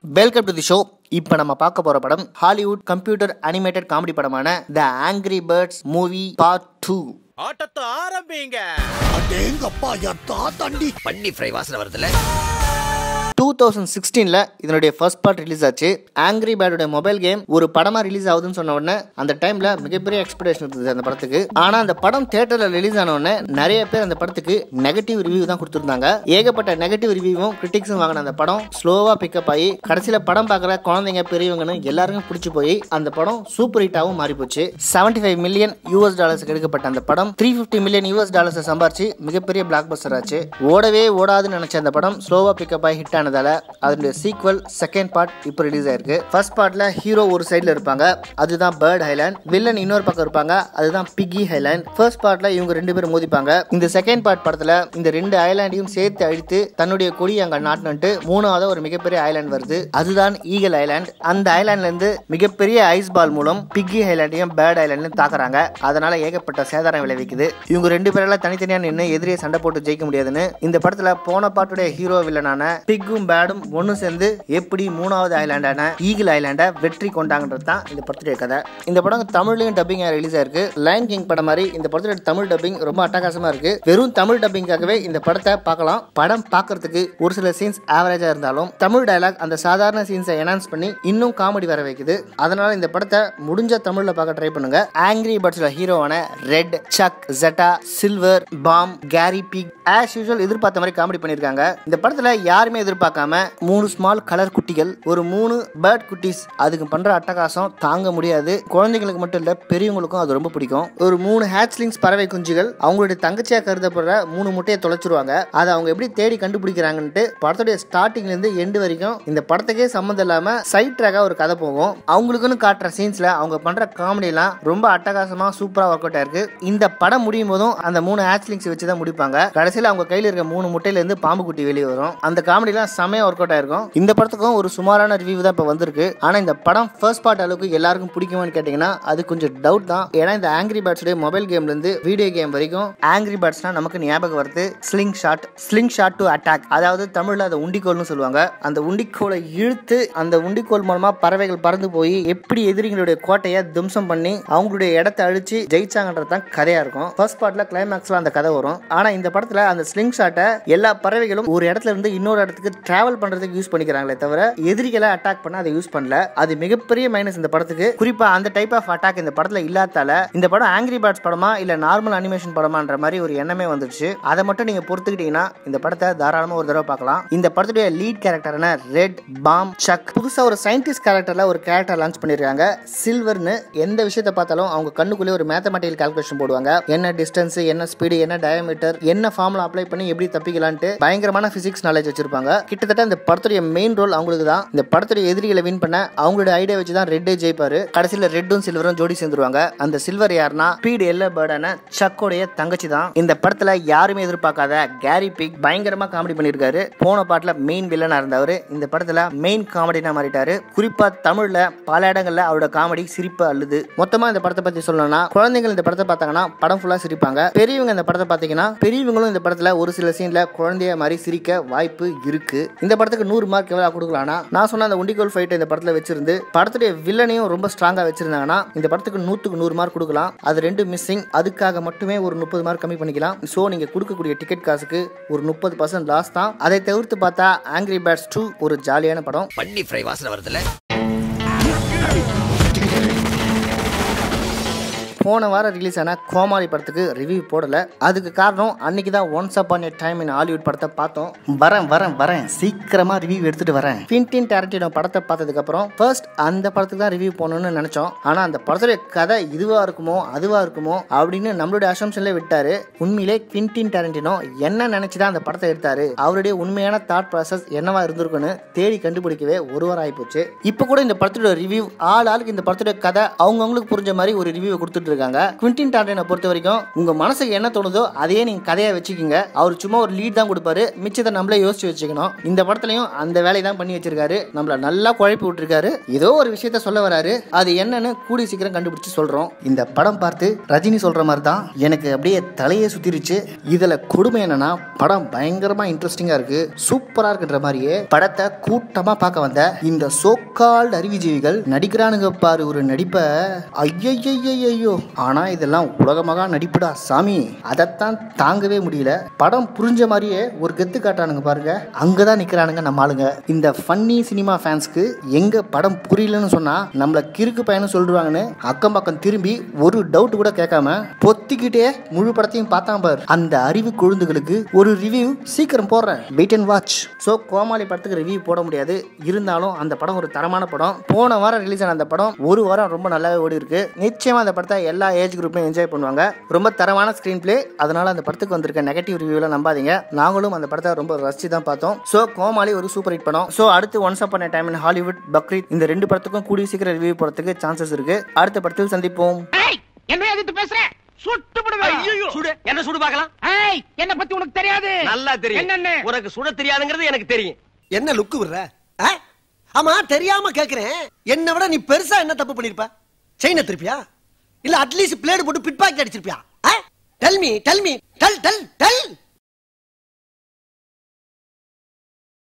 Welcome to the show இப்போ நம்ம பார்க்க போற படம் ஹாலிவுட் கம்ப்யூட்டர் அனிமேட்டட் காமெடி படமான the angry birds movie part two ஆட்டத்தை ஆரம்பிங்க அடேங்கப்பா எத்தா தண்டி பண்ணி ஃப்ரை வாசனை வருதுல்ல டூ தௌசண்ட் சிக்ஸ்டீனில் இதனுடைய ஃபர்ஸ்ட் பார்ட் ரிலீஸ் ஆச்சு ஆங்கிரி பேர்டோட மொபைல் கேம் ஒரு படமாக ரிலீஸ் ஆகுதுன்னு சொன்ன உடனே அந்த டைமில் மிகப்பெரிய எக்ஸ்பெக்டேஷன் இருந்தது அந்த படத்துக்கு ஆனால் அந்த படம் தேட்டரில் ரிலீஸ் ஆன உடனே நிறைய பேர் அந்த படத்துக்கு நெகட்டிவ் ரிவ்யூ தான் கொடுத்துருந்தாங்க ஏகப்பட்ட நெகட்டிவ் ரிவ்யூவும் கிரிட்டிக்ஸும் வாங்கின அந்த படம் ஸ்லோவாக பிக்கப் ஆகி கடைசியில் படம் பார்க்குற குழந்தைங்க பெரியவங்கன்னு எல்லாருக்கும் பிடிச்சி போய் அந்த படம் சூப்பர் ஹிட்டாகவும் மாறி போச்சு செவன்டி ஃபைவ் மில்லியன் யூஎஸ் டாலர்ஸ்க்கு எடுக்கப்பட்ட அந்த படம் த்ரீ ஃபிஃப்டி மில்லியன் யூஎஸ் டாலர்ஸை சம்பாரிச்சு மிகப்பெரிய பிளாக் பஸ்டர் ஆச்சு ஓடவே ஓடாதுன்னு நினைச்ச அந்த படம் ஸ்லோவா பிக்கப் ஆகி ஹிட் ஆனதால அதனுடைய சீக்வல் செகண்ட் பார்ட் இப்போ ரிலீஸ் ஆயிருக்கு ஃபர்ஸ்ட் பார்ட்ல ஹீரோ ஒரு சைடுல இருப்பாங்க அதுதான் பேர்ட் ஹைலாண்ட் வில்லன் இன்னொரு பக்கம் இருப்பாங்க அதுதான் பிக்கி ஹைலாண்ட் ஃபர்ஸ்ட் பார்ட்ல இவங்க ரெண்டு பேரும் மோதிப்பாங்க இந்த செகண்ட் பார்ட் படத்துல இந்த ரெண்டு ஐலாண்டையும் சேர்த்து அழித்து தன்னுடைய கொடி அங்க நாட்டினு மூணாவது ஒரு மிகப்பெரிய ஐலாண்ட் வருது அதுதான் ஈகல் ஐலாண்ட் அந்த ஐலாண்ட்ல இருந்து மிகப்பெரிய ஐஸ் பால் மூலம் பிக்கி ஐலாண்டையும் பேர்ட் ஐலாண்டையும் தாக்குறாங்க அதனால ஏகப்பட்ட சேதாரம் விளைவிக்குது இவங்க ரெண்டு பேரெல்லாம் தனித்தனியா நின்று எதிரியை சண்டை போட்டு ஜெயிக்க முடியாதுன்னு இந்த படத்துல போன பாட்டுடைய ஹீரோ வில்லனான பிக்கும் பேடும் ஒன்னு சேர்ந்து எப்படி மூணாவது ஐலாண்டான ஈகிள் ஐலாண்டை வெற்றி கொண்டாங்கன்றது தான் இந்த படத்துடைய கதை இந்த படம் தமிழ்லயும் டப்பிங் ரிலீஸ் ஆயிருக்கு லைன் கிங் படம் மாதிரி இந்த படத்துடைய தமிழ் டப்பிங் ரொம்ப அட்டகாசமா இருக்கு வெறும் தமிழ் டப்பிங்காகவே இந்த படத்தை பார்க்கலாம் படம் பார்க்கறதுக்கு ஒரு சில சீன்ஸ் ஆவரேஜா இருந்தாலும் தமிழ் டயலாக் அந்த சாதாரண சீன்ஸை என்ஹான்ஸ் பண்ணி இன்னும் காமெடி வர வைக்குது அதனால இந்த படத்தை முடிஞ்ச தமிழ்ல பார்க்க ட்ரை பண்ணுங்க ஆங்கிரி பர்ட்ஸ்ல ஹீரோவான Red Chuck Zeta Silver Bomb Garry big as usual எதிர்பார்த்த மாதிரி காமெடி பண்ணியிருக்காங்க இந்த படத்துல யாருமே எதிர்பார்க்காம மூணு ஸ்மால் கலர் குட்டிகள் ஒரு மூணு பேர்ட் குட்டிஸ் அதுக்கு பண்ற அட்டகாசம் தாங்க முடியாது குழந்தைங்களுக்கு மட்டும் இல்ல பெரியவங்களுக்கும் அது ரொம்ப பிடிக்கும் ஒரு மூணு ஹேட்ச்லிங்ஸ் பறவை குஞ்சுகள் அவங்களுடைய தங்கச்சியா கருதப்படுற மூணு முட்டையை தொலைச்சிருவாங்க அதை அவங்க எப்படி தேடி கண்டுபிடிக்கிறாங்கன்ட்டு படத்துடைய ஸ்டார்டிங்ல இருந்து எண்டு வரைக்கும் இந்த படத்துக்கே சம்மந்தம் இல்லாம சைட் ட்ராக்கா ஒரு கதை போகும் அவங்களுக்குன்னு காட்டுற சீன்ஸ்ல அவங்க பண்ற காமெடி எல்லாம் ரொம்ப அட்டகாசமா சூப்பரா ஒர்க் அவுட் ஆயிருக்கு இந்த படம் முடியும் போதும் அந்த மூணு ஹேட்ச்லிங்ஸ் வச்சு தான் முடிப்பாங்க கடைசியில் அவங்க கையில இருக்க மூணு முட்டையில இருந்து பாம்பு குட்டி வெளியே வரும் அந்த காமெடி எல்லாம் செமையா ஒர்க் அவுட் ஆயிருக்கும் இந்த படத்துக்கும் ஒரு சுமாரான ரிவ்யூ தான் இப்போ வந்திருக்கு ஆனா இந்த படம் ஃபர்ஸ்ட் பார்ட் அளவுக்கு எல்லாருக்கும் பிடிக்குமான்னு கேட்டீங்கன்னா அது கொஞ்சம் டவுட் தான் ஏன்னா இந்த ஆங்கிரி பேர்ட்ஸுடைய மொபைல் கேம்ல இருந்து வீடியோ கேம் வரைக்கும் ஆங்கிரி பேர்ட்ஸ்னா நமக்கு ஞாபகம் வருது slingshot slingshot to attack அதாவது தமிழ்ல அதை உண்டிக்கோல்னு சொல்லுவாங்க அந்த உண்டிக்கோலை இழுத்து அந்த உண்டிக்கோல் மூலமா பறவைகள் பறந்து போய் எப்படி எதிரிகளுடைய கோட்டையை தும்சம் பண்ணி அவங்களுடைய இடத்தை அழிச்சு ஜெயிச்சாங்கன்றது தான் கதையா இருக்கும் ஃபர்ஸ்ட் பார்ட்ல கிளைமேக்ஸ்ல அந்த கதை வரும் ஆனா இந்த படத்துல அந்த ஸ்லிங் ஷாட்டை எல்லா பறவைகளும் ஒரு இடத்துல இருந்து இன்னொரு இடத்துக்கு டிராவல் பண்றதுக்கு யூஸ் பண்ணிக்கிறாங்களே தவிர எதிரிகளை அட்டாக் பண்ண அதை யூஸ் பண்ணல அது மிகப்பெரிய மைனஸ் இந்த படத்துக்கு குறிப்பா அந்த டைப் ஆஃப் அட்டாக் இந்த படத்துல இல்லாதால இந்த படம் ஆங்கிரி பேர்ட்ஸ் படமா இல்ல நார்மல் அனிமேஷன் படமான்ற மாதிரி ஒரு எண்ணமே வந்துருச்சு அதை மட்டும் நீங்க பொறுத்துக்கிட்டீங்கன்னா இந்த படத்தை தாராளமா ஒரு தடவை பார்க்கலாம் இந்த படத்துடைய லீட் கேரக்டரான ரெட் பாம் சக் புதுசா ஒரு சயின்டிஸ்ட் கேரக்டர்ல ஒரு கேரக்டர் லான்ச் பண்ணிருக்காங்க சில்வர்னு எந்த விஷயத்தை பார்த்தாலும் அவங்க கண்ணுக்குள்ளே ஒரு மேத்தமெட்டிக்கல் கால்குலேஷன் போடுவாங்க என்ன டிஸ்டன்ஸ் என்ன ஸ்பீடு என்ன டயமீட்டர் என்ன ஃபார்முலா அப்ளை பண்ணி எப்படி தப்பிக்கலான்ட்டு பயங்கரமான பிசிக்ஸ் நாலேஜ் வச்சிருப்பாங்க கிட்டத்தட்ட இந்த படத்துடைய மெயின் ரோல் அவங்களுக்கு தான் இந்த படத்துடைய எதிரிகளை வின் பண்ண அவங்களோட ஐடியா வச்சு தான் ரெட்டே ஜெயிப்பாரு கடைசியில் ரெட்டும் சில்வரும் ஜோடி சேர்ந்துருவாங்க அந்த சில்வர் யாருன்னா ஸ்பீடு எல்ல பேர்டான சக்கோடைய தங்கச்சி தான் இந்த படத்துல யாருமே எதிர்பார்க்காத கேரி பிக் பயங்கரமா காமெடி பண்ணியிருக்காரு போன பாட்டுல மெயின் வில்லனா இருந்தவர் இந்த படத்துல மெயின் காமெடினா மாறிட்டாரு குறிப்பா தமிழ்ல பல இடங்கள்ல அவரோட காமெடி சிரிப்பு அள்ளுது மொத்தமா இந்த படத்தை பத்தி சொல்லணும்னா குழந்தைகள் இந்த படத்தை பார்த்தாங்கன்னா படம் ஃபுல்லா சிரிப்பாங்க பெரியவங்க இந்த படத்தை பார்த்தீங்கன்னா பெரியவங்களும் இந்த படத்துல ஒரு சில சீன்ல குழந்தைய மாதிரி சிரிக்க வாய்ப்பு இருக்கு இந்த படத்துக்கு நூறு மார்க் எவ்வளவு கொடுக்கலாம்னா நான் சொன்ன அந்த உண்டிகோல் ஃபைட் இந்த படத்துல வச்சிருந்து படத்துடைய வில்லனையும் ரொம்ப ஸ்ட்ராங்கா வச்சிருந்தாங்கன்னா இந்த படத்துக்கு நூத்துக்கு நூறு மார்க் கொடுக்கலாம் அது ரெண்டு மிஸ்ஸிங் அதுக்காக மட்டுமே ஒரு முப்பது மார்க் கம்மி பண்ணிக்கலாம் ஸோ நீங்க கொடுக்கக்கூடிய டிக்கெட் காசுக்கு ஒரு முப்பது பர்சன்ட் லாஸ் தான் அதை தவிர்த்து பார்த்தா ஆங்கிரி பேட்ஸ் டூ ஒரு ஜாலியான படம் பண்ணி ஃப்ரை வாசனை வருதுல்ல போன வாரம் ரிலீஸ் ஆன கோமாளி படத்துக்கு ரிவ்யூ போடல அதுக்கு காரணம் அன்னைக்கு தான் once upon a time in Hollywood படத்தை பார்த்தோம் வரேன் வரேன் வரேன் சீக்கிரமா ரிவ்யூ எடுத்துட்டு வரேன் குவிண்டின் டேரண்டினோ படத்தை பார்த்ததுக்கு அப்புறம் ஃபர்ஸ்ட் அந்த படத்துக்கு தான் ரிவ்யூ போடணும்னு நினைச்சோம் ஆனா அந்த படத்துடைய கதை இதுவா இருக்குமோ அதுவா இருக்குமோ அப்படின்னு நம்மளுடைய அசம்ஷன்ல விட்டாரு உண்மையிலே குவிண்டின் டேரண்டினோ என்ன நினைச்சுதான் அந்த படத்தை எடுத்தாரு அவருடைய உண்மையான தாட் ப்ராசஸ் என்னவா இருந்திருக்குன்னு தேடி கண்டுபிடிக்கவே ஒரு வாரம் ஆயிப்போச்சு இப்போ கூட இந்த படத்தோட ரிவ்யூ ஆள் ஆளுக்கு இந்த படத்தோட கதை அவங்கவுங்களுக்கு புரிஞ்ச மாதிரி ஒரு ரிவ்யூ கொடுத்துட்டு இருக்காங்க இருக்காங்க குவிண்டின் டார்டனை பொறுத்த வரைக்கும் உங்க மனசுக்கு என்ன தோணுதோ அதையே நீங்க கதையா வச்சுக்கோங்க அவர் சும்மா ஒரு லீட் தான் கொடுப்பாரு மிச்சத்தை நம்மளே யோசிச்சு வச்சுக்கணும் இந்த படத்துலயும் அந்த வேலையை தான் பண்ணி வச்சிருக்காரு நம்மள நல்லா குழப்பி விட்டுருக்காரு ஏதோ ஒரு விஷயத்த சொல்ல வராரு அது என்னன்னு கூடி சீக்கிரம் கண்டுபிடிச்சு சொல்றோம் இந்த படம் பார்த்து ரஜினி சொல்ற மாதிரி தான் எனக்கு அப்படியே தலையே சுத்திருச்சு இதுல கொடுமை என்னன்னா படம் பயங்கரமா இன்ட்ரெஸ்டிங்கா இருக்கு சூப்பரா இருக்குன்ற மாதிரியே படத்தை கூட்டமா பார்க்க வந்த இந்த சோக்கால்டு அறிவுஜீவிகள் நடிக்கிறானுங்க பாரு ஒரு நடிப்பை ஐயோ ஆனா இதெல்லாம் உலகமாக நடிப்புடா சாமி அதைத்தான் தாங்கவே முடியல படம் புரிஞ்ச மாதிரியே ஒரு கெத்து காட்டானுங்க பாருங்க அங்கதான் நிக்கிறானுங்க நம்ம ஆளுங்க இந்த ஃபன்னி சினிமா ஃபேன்ஸ்க்கு எங்க படம் புரியலன்னு சொன்னா நம்மள கிறுக்கு பையனு சொல்லிடுவாங்கன்னு அக்கம் பக்கம் திரும்பி ஒரு டவுட் கூட கேட்காம பொத்திக்கிட்டே முழு படத்தையும் பார்த்தான் பாரு அந்த அறிவு கொழுந்துகளுக்கு ஒரு ரிவ்யூ சீக்கிரம் போடுறேன் wait and watch so Comali படத்துக்கு ரிவ்யூ போட முடியாது இருந்தாலும் அந்த படம் ஒரு தரமான படம் போன வாரம் ரிலீஸ் ஆன அந்த படம் ஒரு வாரம் ரொம்ப நல்லாவே ஓடி இருக்கு நிச்சயமா அந்த படத்தை எல்லா ஏஜ் குரூப்லையும் என்ஜாய் பண்ணுவாங்க ரொம்ப தரமான ஸ்க்ரீன் பிளே அதனால அந்த படத்துக்கு வந்திருக்க நெகட்டிவ் ரிவ்யூலாம் நம்பாதீங்க நாங்களும் அந்த படத்தை ரொம்ப ரசிச்சு தான் பார்த்தோம் ஸோ கோமாளி ஒரு சூப்பர் ஹிட் படம் ஸோ அடுத்து once upon time in Hollywood Bakrid இந்த ரெண்டு படத்துக்கும் கூடிய சீக்கிரம் ரிவ்யூ போறதுக்கு சான்சஸ் இருக்கு அடுத்த படத்தில் சந்திப்போம் ஏய் என்ன எதிர்த்து பேசுற சுட்டு விடுவேன் சுடு என்ன சுடு பார்க்கலாம் ஏய் என்ன பத்தி உனக்கு தெரியாது நல்லா தெரியும் என்னன்னு உனக்கு சுட தெரியாதுங்கிறது எனக்கு தெரியும் என்ன லுக்கு விடுற ஆ? ஆமா தெரியாம கேக்குறேன் என்னை விட நீ பெருசா என்ன தப்பு பண்ணிருப்ப செயினை திருப்பியா இல்ல அட்லீஸ்ட் பிளேடு போட்டு பிட் பாக்கெட் அடிச்சிருப்பியா tell me tell me tell tell del